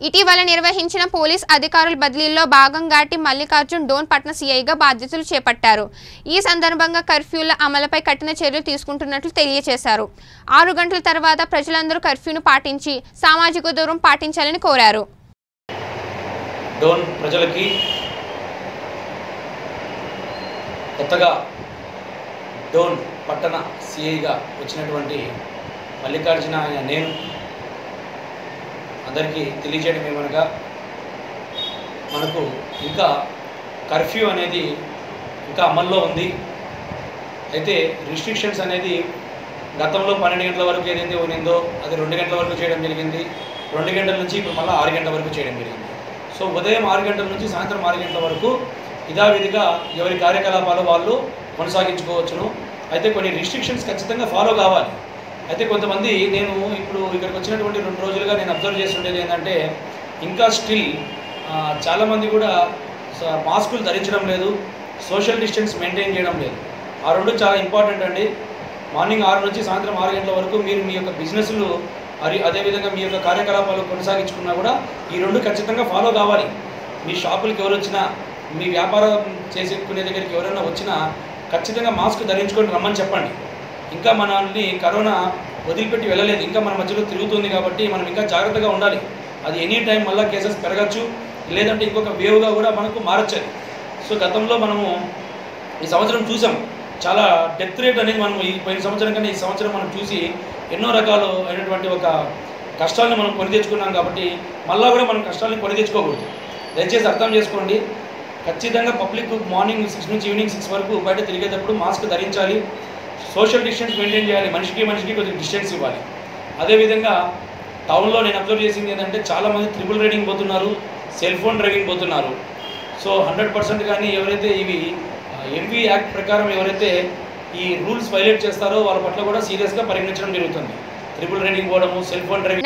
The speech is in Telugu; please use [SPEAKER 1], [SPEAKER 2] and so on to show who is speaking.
[SPEAKER 1] ఇటీవల నిర్వహించిన పోలీస్ అధికారుల బదిలీలో భాగంగాటి మల్లికార్జున్ డోన్ పట్న సీఐగా బాధ్యతలు చేపట్టారు ఈ సందర్భంగా కర్ఫ్యూల అమలుపై కఠిన చర్యలు తీసుకుంటున్నట్లు తెలియజేశారు ఆరు గంటల తర్వాత ప్రజలందరూ కర్ఫ్యూను పాటించి సామాజిక దూరం పాటించాలని కోరారు
[SPEAKER 2] డోన్ ప్రజలకి కొత్తగా డోన్ పట్టణ సిఐగా వచ్చినటువంటి మల్లికార్జున ఆయన నేను అందరికీ తెలియజేయడం ఏమనగా మనకు ఇంకా కర్ఫ్యూ అనేది ఇంకా అమల్లో ఉంది అయితే రిస్ట్రిక్షన్స్ అనేది గతంలో పన్నెండు గంటల వరకు ఏదైతే ఉన్నిందో అది రెండు గంటల వరకు చేయడం జరిగింది రెండు గంటల నుంచి ఇప్పుడు మళ్ళీ ఆరు గంటల వరకు చేయడం జరిగింది సో ఉదయం ఆరు గంటల నుంచి సాయంత్రం ఆరు గంటల వరకు యథావిధిగా ఎవరి కార్యకలాపాలు వాళ్ళు కొనసాగించుకోవచ్చును అయితే కొన్ని రిస్ట్రిక్షన్స్ ఖచ్చితంగా ఫాలో కావాలి అయితే కొంతమంది నేను ఇప్పుడు ఇక్కడికి వచ్చినటువంటి రెండు రోజులుగా నేను అబ్జర్వ్ చేస్తుండేది ఏంటంటే ఇంకా స్టిల్ చాలామంది కూడా స- మాస్కులు ధరించడం లేదు సోషల్ డిస్టెన్స్ మెయింటైన్ చేయడం లేదు ఆ రెండు చాలా ఇంపార్టెంట్ అండి మార్నింగ్ ఆరు నుంచి సాయంత్రం ఆరు గంటల వరకు మీరు మీ యొక్క బిజినెస్లు మరి అదేవిధంగా మీ యొక్క కార్యకలాపాలు కొనసాగించుకున్నా కూడా ఈ రెండు ఖచ్చితంగా ఫాలో కావాలి మీ షాపులకి ఎవరు వచ్చినా మీ వ్యాపారం చేసుకునే దగ్గరికి ఎవరైనా వచ్చినా ఖచ్చితంగా మాస్క్ ధరించుకొని రమ్మని చెప్పండి ఇంకా మనల్ని కరోనా వదిలిపెట్టి వెళ్ళలేదు ఇంకా మన మధ్యలో తిరుగుతుంది కాబట్టి మనం ఇంకా జాగ్రత్తగా ఉండాలి అది ఎనీ టైం మళ్ళీ కేసెస్ పెరగచ్చు లేదంటే ఇంకొక వేవ్గా కూడా మనకు మారచ్చు అది సో గతంలో మనము ఈ సంవత్సరం చూసాం చాలా డెత్ రేట్ అనేది మనం ఈ పోయిన సంవత్సరం కన్నా ఈ సంవత్సరం మనం చూసి ఎన్నో రకాలు అయినటువంటి ఒక కష్టాలను మనం కొని తెచ్చుకున్నాం కాబట్టి మళ్ళా కూడా మనం కష్టాలను కొని తెచ్చుకోకూడదు దయచేసి అర్థం చేసుకోండి ఖచ్చితంగా పబ్లిక్ మార్నింగ్ సిక్స్ నుంచి ఈవినింగ్ సిక్స్ వరకు బయట తిరిగేటప్పుడు మాస్క్ ధరించాలి సోషల్ డిస్టెన్స్ మెయింటైన్ చేయాలి మనిషికి మనిషికి కొద్దిగా డిస్టెన్స్ ఇవ్వాలి అదేవిధంగా టౌన్లో నేను అబ్జర్వ్ చేసింది ఏంటంటే చాలామంది త్రిబుల్ రైడింగ్ పోతున్నారు సెల్ ఫోన్ డ్రైవింగ్ పోతున్నారు సో హండ్రెడ్ పర్సెంట్ కానీ ఎవరైతే ఇవి ఎంపీ యాక్ట్ ప్రకారం ఎవరైతే ఈ రూల్స్ వైలేట్ చేస్తారో వాళ్ళ పట్ల కూడా సీరియస్గా పరిగణించడం జరుగుతుంది త్రిబుల్ రైడింగ్ పోవడము సెల్ ఫోన్ డ్రైవింగ్